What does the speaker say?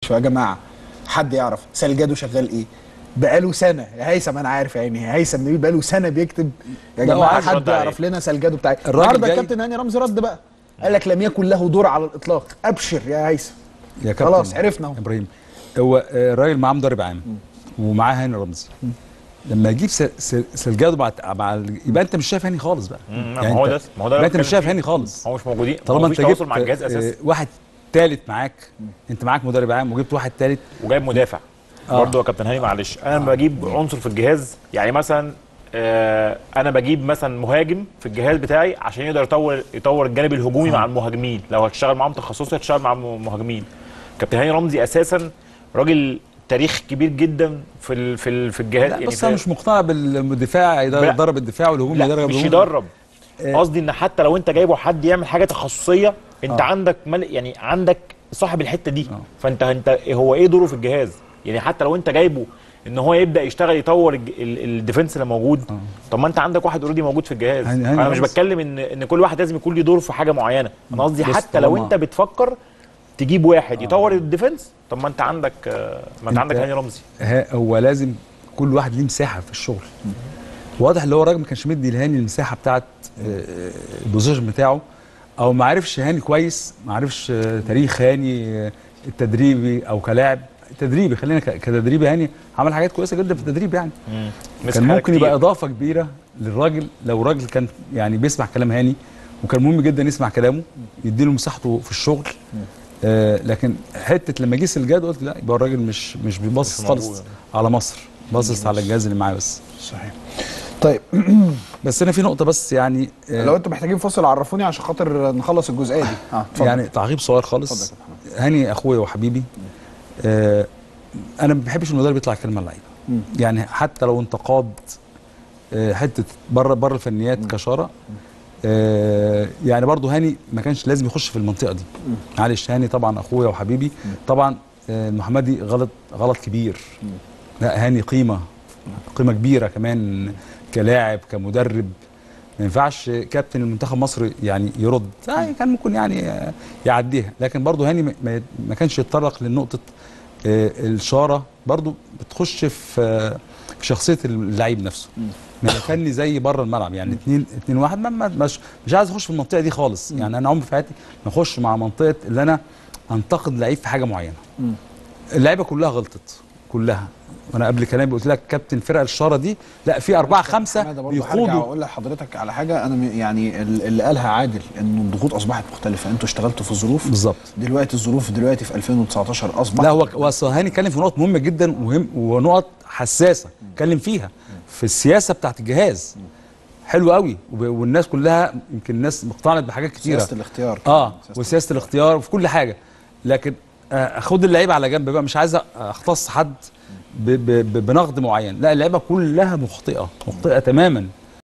يا جماعه حد يعرف سالجادو شغال ايه بقاله سنه يا هيثم انا عارف يعني هيثم نبيل بقاله سنه بيكتب يا لا، هو جماعه عايز حد يرد عليه. يعرف لنا سالجادو بتاعي الراجل النهارده جاي- الكابتن هاني رمزي رد بقى قال لك لم يكن له دور على الاطلاق ابشر يا هيثم يا كابتن خلاص عرفنا اهو ابراهيم هو آه، الراجل معاه مدرب عام ومعاه هاني رمزي لما يجيب س- س- سلجادو مع مع ال- يبقى انت مش شايف هاني خالص بقى مم، ما هو انت- ده ما هو ده يبقى انت اللي مش شايف بتكلم هاني فيه. خالص هو مش موجودين طالما هو انت مفيش جبت تواصل مع الجهاز آه، اساسا واحد ثالث معاك انت معاك مدرب عام وجبت واحد ثالث وجايب مدافع آه. برضه يا كابتن هاني معلش انا لما بجيب عنصر في الجهاز يعني مثلا آه انا بجيب مثلا مهاجم في الجهاز بتاعي عشان يقدر يطور يطور الجانب الهجومي مع المهاجمين لو هتشتغل معاهم تخصصي هتشتغل مع المهاجمين كابتن هاني رمزي اساسا راجل تاريخ كبير جدا في ال في ال في الجهاز لا بس في- انا مش مقتنع بالدفاع لا. يضرب الدفاع والهجوم لا يضرب مش الهجوم. يدرب آه. قصدي ان حتى لو انت جايبه حد يعمل حاجه تخصصيه انت آه. عندك مل... يعني عندك صاحب الحته دي آه. فانت انت هو ايه دوره في الجهاز يعني حتى لو انت جايبه ان هو يبدا يشتغل يطور الج- ال- الديفنس اللي موجود آه. طب ما انت عندك واحد اوريدي موجود في الجهاز هاني- هاني انا مش رمزي. بتكلم ان ان كل واحد لازم يكون له دور في حاجه معينه انا قصدي بس حتى لو طالما- انت بتفكر تجيب واحد يطور الديفنس طب ما انت عندك آه، ما انت انت- عندك هاني رمزي ها- هو لازم كل واحد ليه مساحه في الشغل واضح اللي هو الراجل ما كانش مدي لهاني المساحه بتاعت آه، البوزيشن بتاعه او ما عرفش هاني كويس ما عرفش آه، تاريخ هاني آه، التدريبي او كلاعب تدريبي خلينا ك- كتدريبي هاني عمل حاجات كويسه جدا في التدريب يعني مسك كان حاجات ممكن يبقى كتير. اضافه كبيره للراجل لو الراجل كان يعني بيسمع كلام هاني وكان مهم جدا يسمع كلامه يديله مساحته في الشغل آه لكن حته لما جه سلجاد قلت لا يبقى الراجل مش مش بيبصص مش خالص موجود. على مصر باصص على الجهاز اللي معاه بس صحيح طيب بس انا في نقطه بس يعني آه لو انتوا محتاجين فاصل عرفوني عشان خاطر نخلص الجزئيه دي اه اتفضل. يعني تعقيب صغير اتفضل خالص يا كابتن هاني اخويا وحبيبي آه انا ما بحبش المدرب يطلع يتكلم على اللعيبه مم. يعني حتى لو انتقاد آه حته بره بره الفنيات كشاره آه يعني برضه هاني ما كانش لازم يخش في المنطقه دي معلش هاني طبعا اخويا وحبيبي طبعا آه المحمدي غلط غلط كبير لا هاني قيمه قيمه كبيره كمان كلاعب كمدرب ما ينفعش كابتن المنتخب مصر يعني يرد آه كان ممكن يعني آه، يعديها لكن برضه هاني ما- ما ما كانش يتطرق لنقطه آه، الشاره برضه بتخش في آه، في شخصيه اللعيب نفسه ما فني زي بره الملعب يعني اتنين اتنين واحد ما ما- مش مش عايز اخش في المنطقه دي خالص يعني انا عمري في حياتي ما اخش مع منطقه اللي انا انتقد لعيب في حاجه معينه اللعيبه كلها غلطت كلها وانا قبل كلامي قلت لك كابتن فرق الشاره دي لا في اربعه خمسه حماده برضه هرجع بيخوضوا واقول لحضرتك على حاجه انا م- يعني ال- اللي قالها عادل انه الضغوط اصبحت مختلفه انتوا اشتغلتوا في ظروف بالظبط دلوقتي الظروف دلوقتي في 2019 اصبحت لا هو هو أصل هاني اتكلم في نقط مهمه جدا ومهم ونقط حساسه اتكلم فيها في السياسه بتاعت الجهاز حلو قوي وب- والناس كلها يمكن الناس اقتنعت بحاجات كتيره سياسه الاختيار اه سياسة وسياسه الاختيار وفي كل حاجه لكن آه، خد اللعيبه على جنب بقى مش عايز اختص حد ب- ب- ب- بنقد معين لا اللعيبه كلها مخطئه مخطئه تماما